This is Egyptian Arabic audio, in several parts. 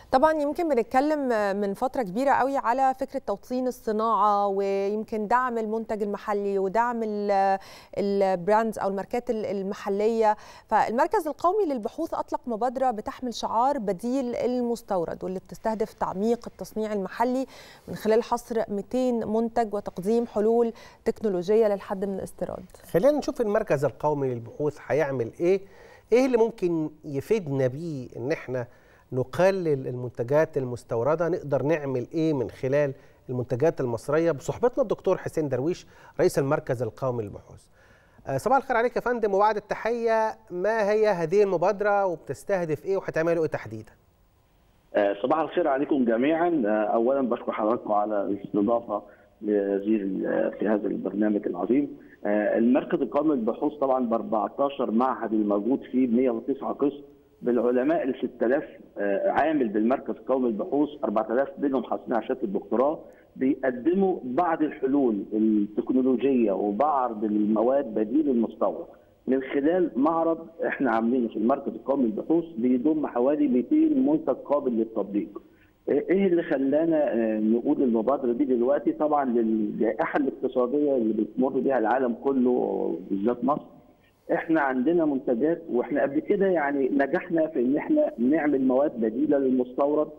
طبعا يمكن بنتكلم من فتره كبيره قوي على فكره توطين الصناعه ويمكن دعم المنتج المحلي ودعم البراندز او الماركات المحليه فالمركز القومي للبحوث اطلق مبادره بتحمل شعار بديل المستورد واللي بتستهدف تعميق التصنيع المحلي من خلال حصر 200 منتج وتقديم حلول تكنولوجيه للحد من الاستيراد خلينا نشوف المركز القومي للبحوث هيعمل ايه ايه اللي ممكن يفيدنا بيه ان احنا نقلل المنتجات المستورده نقدر نعمل ايه من خلال المنتجات المصريه بصحبتنا الدكتور حسين درويش رئيس المركز القومي للبحوث صباح الخير عليك يا فندم وبعد التحيه ما هي هذه المبادره وبتستهدف ايه وهتعملوا ايه تحديدا صباح الخير عليكم جميعا اولا بشكر حضراتكم على الاستضافه لهذه في هذا البرنامج العظيم المركز القومي للبحوث طبعا ب 14 معهد الموجود فيه ب 109 قسم بالعلماء ال 6000 عامل بالمركز القومي للبحوث 4000 منهم حاصلين على شهاده الدكتوراه بيقدموا بعض الحلول التكنولوجيه وبعض المواد بديل المستورد من خلال معرض احنا عاملينه في المركز القومي للبحوث بيضم حوالي 200 منتج قابل للتطبيق. ايه اللي خلانا نقول المبادره دي دلوقتي؟ طبعا للجائحه الاقتصاديه اللي بتمر بها العالم كله بالذات مصر احنا عندنا منتجات واحنا قبل كده يعني نجحنا في ان احنا نعمل مواد بديله للمستورد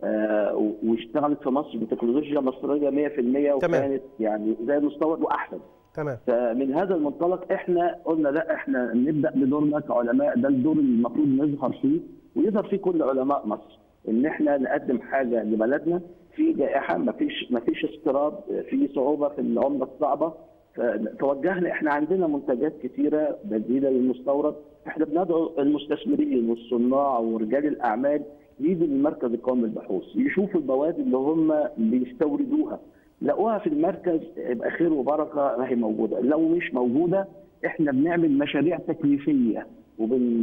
آه واشتغلت في مصر بتكنولوجيا مصريه 100% وكانت تمام. يعني زي المستورد واحسن تمام فمن هذا المنطلق احنا قلنا لا احنا نبدا بدورنا كعلماء ده الدور اللي المفروض نظهر فيه ويظهر فيه كل علماء مصر ان احنا نقدم حاجه لبلدنا في جائحه ما فيش ما فيش استيراد في صعوبه في العمله الصعبه توجهنا احنا عندنا منتجات كثيره بديله للمستورد احنا بندعو المستثمرين والصناع ورجال الاعمال يجوا للمركز القومي للبحوث يشوفوا المواد اللي هم بيستوردوها لقوها في المركز يبقى خير وبركه ما هي موجوده لو مش موجوده احنا بنعمل مشاريع تكليفيه وبن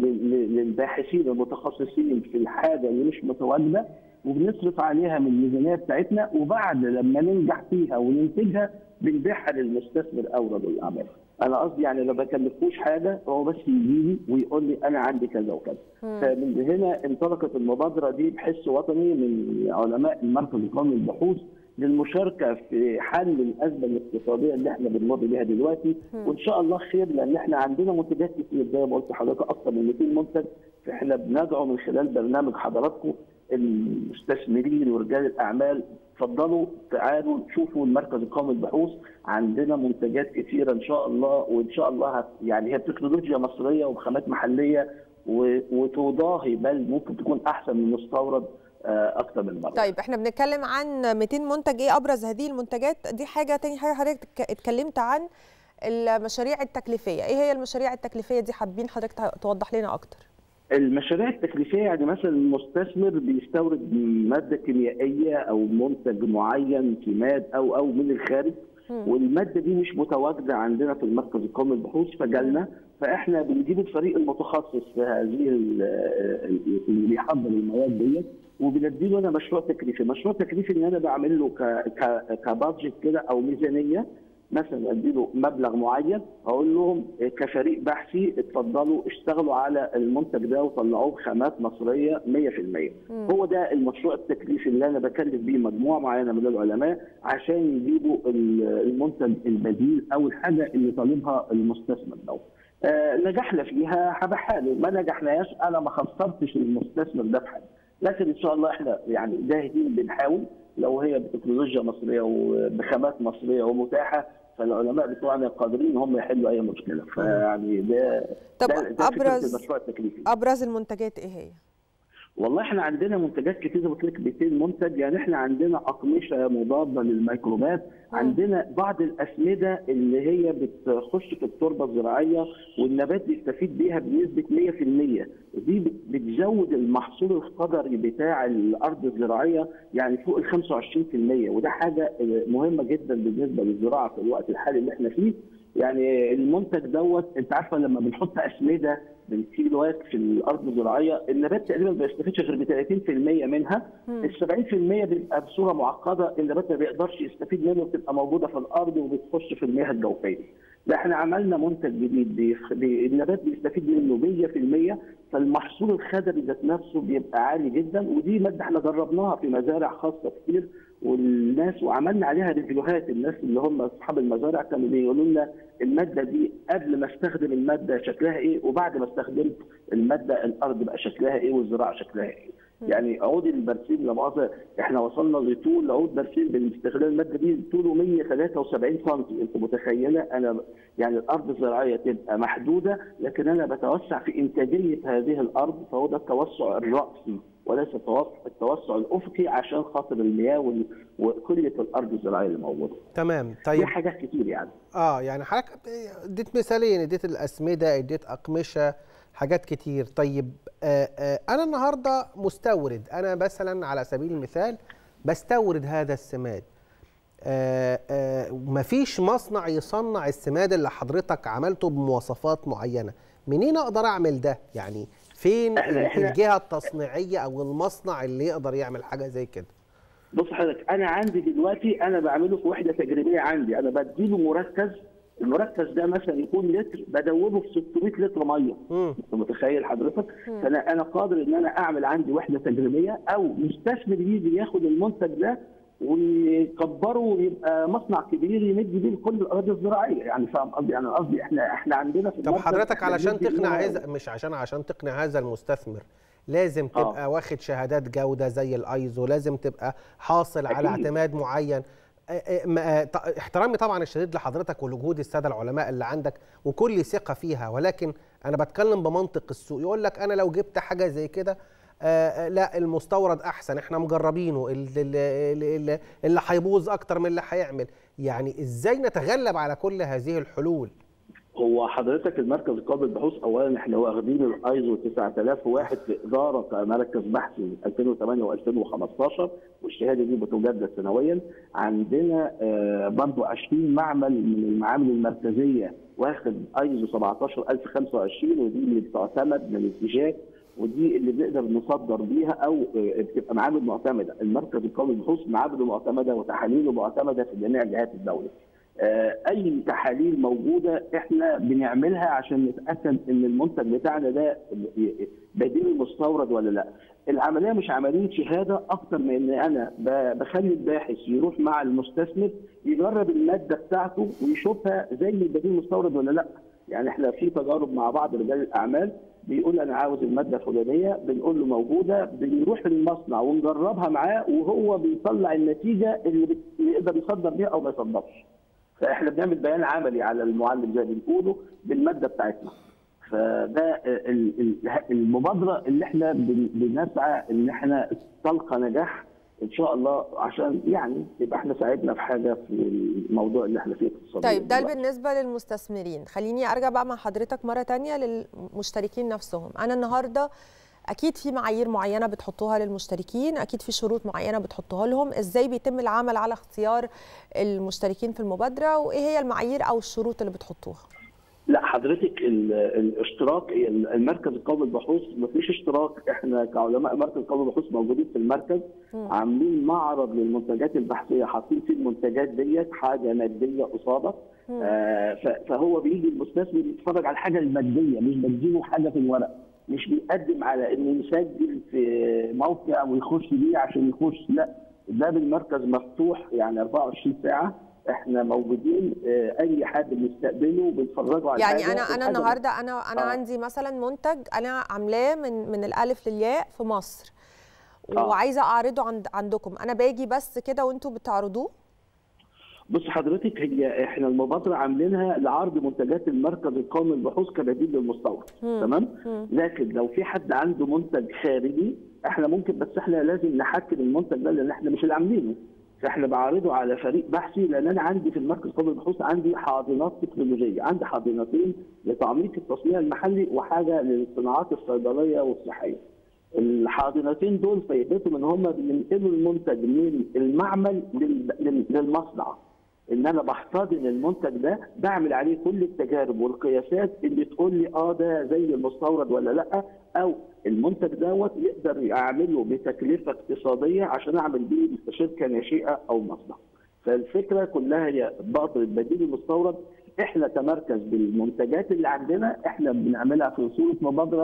للباحثين المتخصصين في الحاجه اللي مش متواجده وبنصرف عليها من الميزانيه بتاعتنا وبعد لما ننجح فيها وننتجها بنبيعها للمستثمر او رجل الاعمال. انا قصدي يعني ما بكلفوش حاجه هو بس يجي لي ويقول لي انا عندي كذا وكذا. فمن هنا انطلقت المبادره دي بحس وطني من علماء المركز القومي للبحوث للمشاركه في حل الازمه الاقتصاديه اللي احنا بنمر بيها دلوقتي وان شاء الله خير لان احنا عندنا منتجات كتير زي ما قلت لحضرتك اكثر من 200 منتج فاحنا بندعو من خلال برنامج حضراتكم المستثمرين ورجال الاعمال اتفضلوا تعالوا شوفوا المركز القومي للبحوث عندنا منتجات كثيره ان شاء الله وان شاء الله يعني هي تكنولوجيا مصريه وخامات محليه وتضاهي بل ممكن تكون احسن من المستورد اكتر من مره. طيب احنا بنتكلم عن 200 منتج ايه ابرز هذه المنتجات دي حاجه تاني حاجه حضرتك اتكلمت عن المشاريع التكليفيه ايه هي المشاريع التكليفيه دي حابين حضرتك توضح لنا اكتر المشاريع التكليفيه يعني مثلا المستثمر بيستورد ماده كيميائيه او منتج معين كيماد او او من الخارج والماده دي مش متواجده عندنا في المركز القومي للبحوث فجالنا فاحنا بنجيب الفريق المتخصص في هذه اللي بيحضر المواد ديت وبنديله انا مشروع تكليفي، مشروع تكليفي ان انا بعمل له كبادجت كده او ميزانيه مثلا اديله مبلغ معين اقول لهم كفريق بحثي اتفضلوا اشتغلوا على المنتج ده وطلعوه بخامات مصريه 100% مم. هو ده المشروع التكليفي اللي انا بكلف بيه مجموعه معينه من العلماء عشان يجيبوا المنتج البديل او الحاجه اللي طالبها المستثمر دوت آه نجحنا فيها هبيعها له ما نجحناش انا ما خسرتش المستثمر ده في حاجه لكن ان شاء الله احنا يعني جاهدين بنحاول لو هي بتكنولوجيا مصريه وبخامات مصريه ومتاحه فالعلماء بتوعنا قادرين هم يحلوا اي مشكله فيعني ده طب ده ده ابرز المشروع التكليفي ابرز المنتجات ايه هي؟ والله احنا عندنا منتجات كتير قلت لك 200 منتج يعني احنا عندنا اقمشه مضاده للميكروبات عندنا بعض الاسمده اللي هي بتخش في التربه الزراعيه والنبات بيستفيد بيها بنسبه 100% دي بتزود المحصول القدري بتاع الارض الزراعيه يعني فوق ال 25% وده حاجه مهمه جدا بالنسبه للزراعه في الوقت الحالي اللي احنا فيه يعني المنتج دوت انت عارفه لما بنحط اسمده بالكيلوات في الارض الزراعيه النبات تقريبا ما بيستفيدش غير ب 30% منها ال 70% بيبقى بصوره معقده النبات ما بيقدرش يستفيد منه بتبقى موجوده في الارض وبتخش في المياه الجوفيه. لا احنا عملنا منتج جديد بي... بي... النبات بيستفيد منه 100% فالمحصول الخضري ذات نفسه بيبقى عالي جدا ودي ماده احنا جربناها في مزارع خاصه كتير والناس وعملنا عليها ريفيوهات الناس اللي هم اصحاب المزارع كانوا بيقولوا لنا الماده دي قبل ما استخدم الماده شكلها ايه وبعد ما استخدمت الماده الارض بقى شكلها ايه والزراعه شكلها ايه. يعني عود البرسيم لا مؤاخذه احنا وصلنا لطول عود برسيم باستخدام الماده دي طوله 173 سم انت متخيله انا يعني الارض الزراعيه تبقى محدوده لكن انا بتوسع في انتاجيه هذه الارض فهو ده التوسع الراسي وليس التوسع الافقي عشان خاطر المياه وكليه الارض الزراعيه اللي موجوده. تمام دي طيب حاجات كتير يعني. اه يعني حضرتك اديت مثالين اديت الاسمده اديت اقمشه حاجات كتير طيب آه آه انا النهارده مستورد انا مثلا على سبيل المثال بستورد هذا السماد آه آه مفيش مصنع يصنع السماد اللي حضرتك عملته بمواصفات معينه منين اقدر اعمل ده يعني فين إحنا- إحنا- الجهه التصنيعيه او المصنع اللي يقدر يعمل حاجه زي كده بص حضرتك انا عندي دلوقتي انا بعمله في وحده تجريبيه عندي انا بديله مركز المركز ده مثلا يكون لتر بدوبه في 600 لتر ميه مم. انت متخيل حضرتك فانا انا قادر ان انا اعمل عندي وحده تجريبيه او مستثمر يجي ياخد المنتج ده ويكبره ويبقى مصنع كبير يمد بيه لكل الاراضي الزراعيه يعني فاهم قصدي يعني قصدي احنا احنا عندنا في طب المركز حضرتك إحنا علشان بندي تقنع إنه- هذا مش عشان عشان تقنع هذا المستثمر لازم آه. تبقى واخد شهادات جودة زي الايزو لازم تبقى حاصل على أكيد. اعتماد معين آه، آه، ما- آه، ط- احترامي طبعا الشديد لحضرتك ولجهود الساده العلماء اللي عندك وكل ثقه فيها ولكن انا بتكلم بمنطق السوق يقول لك انا لو جبت حاجه زي كده آه، آه، لا المستورد احسن احنا مجربينه اللي, اللي, اللي, اللي هيبوظ اكتر من اللي هيعمل يعني ازاي نتغلب على كل هذه الحلول هو حضرتك المركز القومي للبحوث اولا احنا واخدين الايزو 9001 في اداره كمركز بحثي 2008 و2015 والشهاده دي بتجدد سنويا عندنا آه، برضو 20 معمل من المعامل المركزيه واخد ايزو 17025 ودي اللي بتعتمد من الاتجاه ودي اللي بنقدر نصدر بيها او آه، بتبقى معامل معتمده، المركز القومي للبحوث معامله معتمده وتحاليله معتمده في جميع جهات الدوله. آه، اي تحاليل موجوده احنا بنعملها عشان نتاكد ان المنتج بتاعنا ده بديل مستورد ولا لا. العمليه مش عمليه شهاده اكتر من ان انا ب- بخلي الباحث يروح مع المستثمر يجرب الماده بتاعته ويشوفها زي البديل المستورد ولا لا. يعني احنا في تجارب مع بعض رجال الاعمال بيقول انا عاوز الماده الفلانيه بنقول له موجوده بنروح للمصنع ونجربها معاه وهو بيطلع النتيجه اللي بت- يقدر يصدر بيها او ما يصدرش. فاحنا بنعمل بيان عملي على المعلم زي ما بنقوله بالماده بتاعتنا. فده ال- ال- المبادره اللي احنا بن- بنسعى ان احنا تلقى نجاح ان شاء الله عشان يعني يبقى احنا ساعدنا في حاجه في الموضوع اللي احنا فيه اقتصاديا طيب ده دلوقتي. بالنسبة للمستثمرين خليني أرجع بقى مع حضرتك مرة تانية للمشتركين نفسهم أنا النهاردة أكيد في معايير معينة بتحطوها للمشتركين أكيد في شروط معينة بتحطوها لهم إزاي بيتم العمل على اختيار المشتركين في المبادرة وإيه هي المعايير أو الشروط اللي بتحطوها لا حضرتك ال- الاشتراك المركز القومي للبحوث مفيش اشتراك احنا كعلماء مركز القومي للبحوث موجودين في المركز عاملين معرض للمنتجات البحثيه حاطين فيه المنتجات ديت حاجه ماديه قصادك آه ف- فهو بيجي المستثمر يتفرج على الحاجه الماديه مش بديله حاجه في الورق مش بيقدم على انه يسجل في موقع ويخش بيه عشان يخش لا ده بالمركز مفتوح يعني 24 ساعه احنا موجودين آه، اي حد بنستقبله بنفرجه على يعني الحاجة، أنا أنا الحاجة النهاردة أنا أنا آه. عندي مثلا منتج أنا عاملاه من من الألف للياء في مصر آه. وعايزة أعرضه عند عندكم أنا باجي بس كده وأنتوا بتعرضوه بص حضرتك هي احنا المبادره عاملينها لعرض منتجات المركز القومي للبحوث كبديل للمستورد تمام لكن لو في حد عنده منتج خارجي احنا ممكن بس احنا لازم نحكم المنتج ده لان احنا مش اللي عاملينه فاحنا بعرضه على فريق بحثي لان انا عندي في المركز القومي للبحوث عندي حاضنات تكنولوجيه عندي حاضنتين لتعميق التصنيع المحلي وحاجه للصناعات الصيدليه والصحيه الحاضنتين دول فايدتهم ان هم بينقلوا المنتج من المعمل لل- لل- للمصنع ان انا بحتضن المنتج ده بعمل عليه كل التجارب والقياسات اللي تقول لي اه ده زي المستورد ولا لا او المنتج دوت يقدر اعمله بتكلفه اقتصاديه عشان اعمل بيه شركه ناشئه او مصنع. فالفكره كلها هي بقدر البديل المستورد احنا كمركز بالمنتجات اللي عندنا احنا بنعملها في صوره مبادره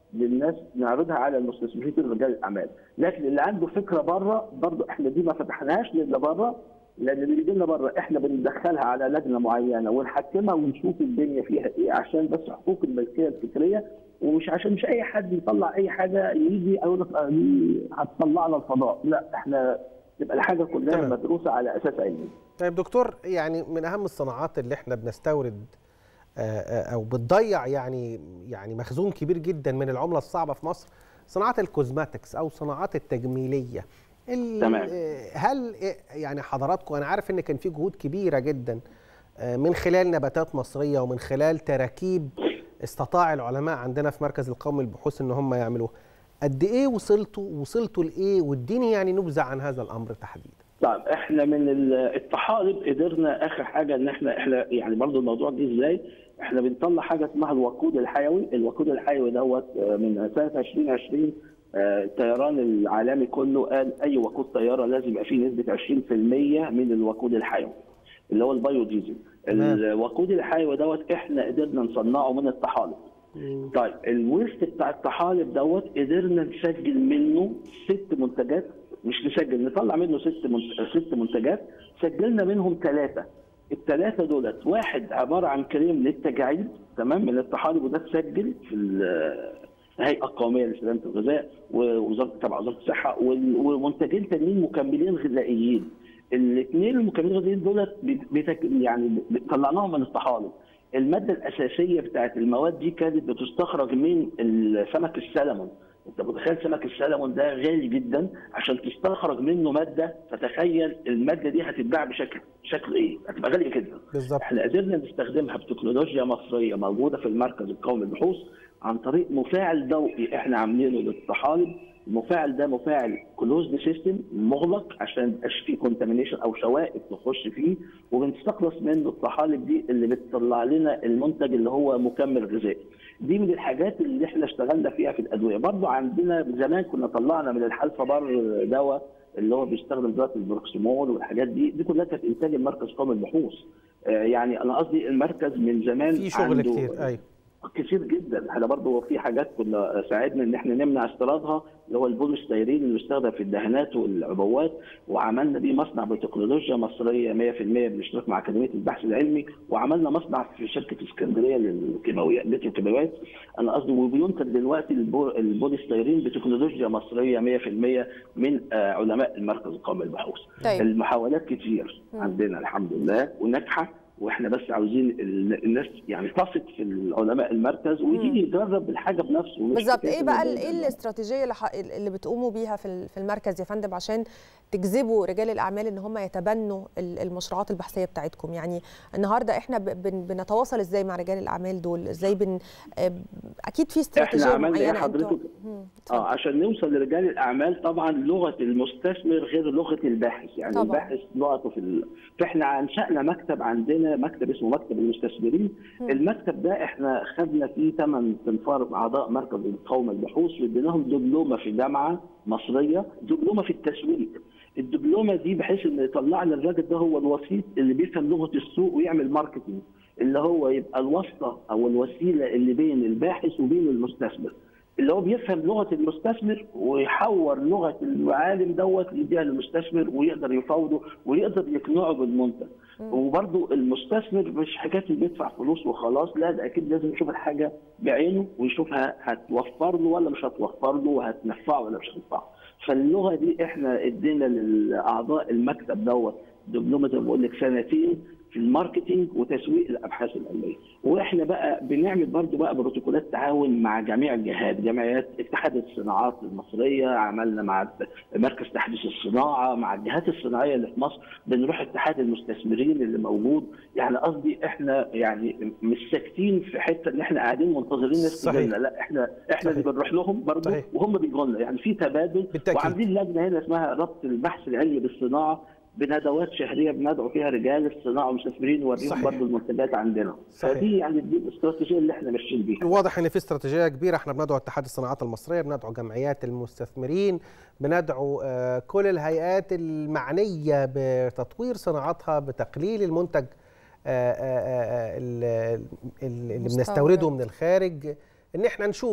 للناس نعرضها على المستثمرين رجال الاعمال لكن اللي عنده فكره بره برضه احنا دي ما فتحناهاش للي بره لان اللي بيجي لنا بره احنا بندخلها على لجنه معينه ونحكمها ونشوف الدنيا فيها ايه عشان بس حقوق الملكيه الفكريه ومش عشان مش اي حد يطلع اي حاجه يجي يقول لك دي هتطلعنا الفضاء لا احنا تبقى الحاجه كلها تمام. مدروسه على اساس علمي طيب دكتور يعني من اهم الصناعات اللي احنا بنستورد آه، آه، او بتضيع يعني يعني مخزون كبير جدا من العمله الصعبه في مصر صناعات الكوزماتكس او صناعات التجميليه ال- تمام. آه، هل آه، يعني حضراتكم انا عارف ان كان في جهود كبيره جدا آه، من خلال نباتات مصريه ومن خلال تراكيب استطاع العلماء عندنا في مركز القومي للبحوث ان هم يعملوها قد ايه وصلتوا وصلتوا لايه واديني يعني نبذه عن هذا الامر تحديدا طيب احنا من ال- الطحالب قدرنا اخر حاجه ان احنا احنا يعني برضو الموضوع جه ازاي؟ احنا بنطلع حاجه اسمها الوقود الحيوي، الوقود الحيوي دوت آه، من سنه 2020 آه، الطيران العالمي كله قال اي وقود طياره لازم يبقى فيه نسبه 20% من الوقود الحيوي اللي هو البايو ديزل. تمام. الوقود الحيوي دوت احنا قدرنا نصنعه من الطحالب. طيب الويست بتاع الطحالب دوت قدرنا نسجل منه ست منتجات مش نسجل نطلع منه ست منت- ست منتجات سجلنا منهم ثلاثه الثلاثه دولت واحد عباره عن كريم للتجاعيد تمام من الطحالب وده اتسجل في ال- الهيئه القوميه لسلامه الغذاء ووزاره تبع وزاره الصحه وال- ومنتجين تانيين مكملين غذائيين الاثنين المكملين الغذائيين دولت بت- بتك- يعني ب- طلعناهم من الطحالب الماده الاساسيه بتاعت المواد دي كانت بتستخرج من سمك السلمون انت متخيل سمك السلمون ده غالي جدا عشان تستخرج منه ماده فتخيل الماده دي هتتباع بشكل شكل ايه؟ هتبقى غاليه جدا. بالظبط احنا قدرنا نستخدمها بتكنولوجيا مصريه موجوده في المركز القومي للبحوث عن طريق مفاعل ضوئي احنا عاملينه للطحالب المفاعل ده مفاعل كلوزد سيستم مغلق عشان ما يبقاش فيه كونتامينيشن او شوائب تخش فيه وبنستخلص منه الطحالب دي اللي بتطلع لنا المنتج اللي هو مكمل غذائي. دي من الحاجات اللي احنا اشتغلنا فيها في الادويه، برضو عندنا زمان كنا طلعنا من الحلفه بر دواء اللي هو بيستخدم دلوقتي البروكسيمول والحاجات دي دي كلها كانت انتاج المركز قومي للبحوث. آه، يعني انا قصدي المركز من زمان في شغل عنده كتير ايوه كتير جدا احنا برضه في حاجات كنا ساعدنا ان احنا نمنع استيرادها اللي هو البوليستيرين اللي بيستخدم في الدهانات والعبوات وعملنا بيه مصنع بتكنولوجيا مصريه 100% بالاشتراك مع اكاديميه البحث العلمي وعملنا مصنع في شركه اسكندريه للكيماويات للكيماويات انا قصدي وبينتج دلوقتي البو- البوليستيرين بتكنولوجيا مصريه 100% من آه، علماء المركز القومي للبحوث طيب. المحاولات كتير عندنا الحمد لله وناجحه واحنا بس عاوزين ال- الناس يعني تثق في العلماء المركز ويجي يجرب الحاجه بنفسه مش بالظبط حكاية ايه بقى إن ال- ده- ايه الاستراتيجيه اللي, ح- اللي بتقوموا بيها في ال- في المركز يا فندم عشان تجذبوا رجال الاعمال ان هم يتبنوا ال- المشروعات البحثيه بتاعتكم يعني النهارده احنا ب- بن- بنتواصل ازاي مع رجال الاعمال دول ازاي بن آه، اكيد في استراتيجيه عملنا إيه معينه انتوا حضرتك؟ مم، اه اتفضل. عشان نوصل لرجال الاعمال طبعا لغه المستثمر غير لغه الباحث يعني طبعاً. الباحث لغته في ال... فاحنا انشانا مكتب عندنا مكتب اسمه مكتب المستثمرين المكتب ده احنا خدنا فيه ثمان تنفار اعضاء مركز القومي للبحوث واديناهم دبلومه في جامعه مصريه دبلومه في التسويق الدبلومه دي بحيث ان يطلع لنا الراجل ده هو الوسيط اللي بيفهم لغه السوق ويعمل ماركتنج اللي هو يبقى الواسطه او الوسيله اللي بين الباحث وبين المستثمر اللي هو بيفهم لغه المستثمر ويحور لغه العالم دوت يديها للمستثمر ويقدر يفاوضه ويقدر يقنعه بالمنتج وبرضه المستثمر مش حكايه إنه بيدفع فلوس وخلاص لا ده اكيد لازم يشوف الحاجه بعينه ويشوفها هتوفر له ولا مش هتوفر له وهتنفعه ولا مش هتنفعه فاللغه دي احنا ادينا لاعضاء المكتب دوت دبلومه زي ما بقول لك سنتين في الماركتينج وتسويق الابحاث العلميه واحنا بقى بنعمل برضو بقى بروتوكولات تعاون مع جميع الجهات جمعيات اتحاد الصناعات المصريه عملنا مع مركز تحديث الصناعه مع الجهات الصناعيه اللي في مصر بنروح اتحاد المستثمرين اللي موجود يعني قصدي احنا يعني مش ساكتين في حته ان احنا قاعدين منتظرين ناس صحيح. تجينا لا احنا احنا اللي صحيح. بنروح لهم برضو صحيح. وهم بيجوا لنا يعني في تبادل بالتأكيد. وعاملين لجنه هنا اسمها ربط البحث العلمي بالصناعه بندوات شهريه بندعو فيها رجال الصناعه والمستثمرين نوريهم صحيح. برضه المنتجات عندنا صحيح. فدي يعني دي الاستراتيجيه اللي احنا ماشيين بيها واضح ان في استراتيجيه كبيره احنا بندعو اتحاد الصناعات المصريه بندعو جمعيات المستثمرين بندعو آه، كل الهيئات المعنيه بتطوير صناعاتها بتقليل المنتج آه، آه، آه، ال- ال- اللي مستورد. بنستورده من الخارج ان احنا نشوف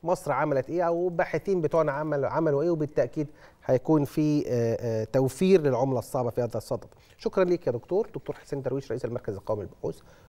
مصر عملت ايه او الباحثين بتوعنا عملوا عملوا ايه وبالتاكيد هيكون في آه، آه، توفير للعمله الصعبه في هذا الصدد شكرا ليك يا دكتور دكتور حسين درويش رئيس المركز القومي للبحوث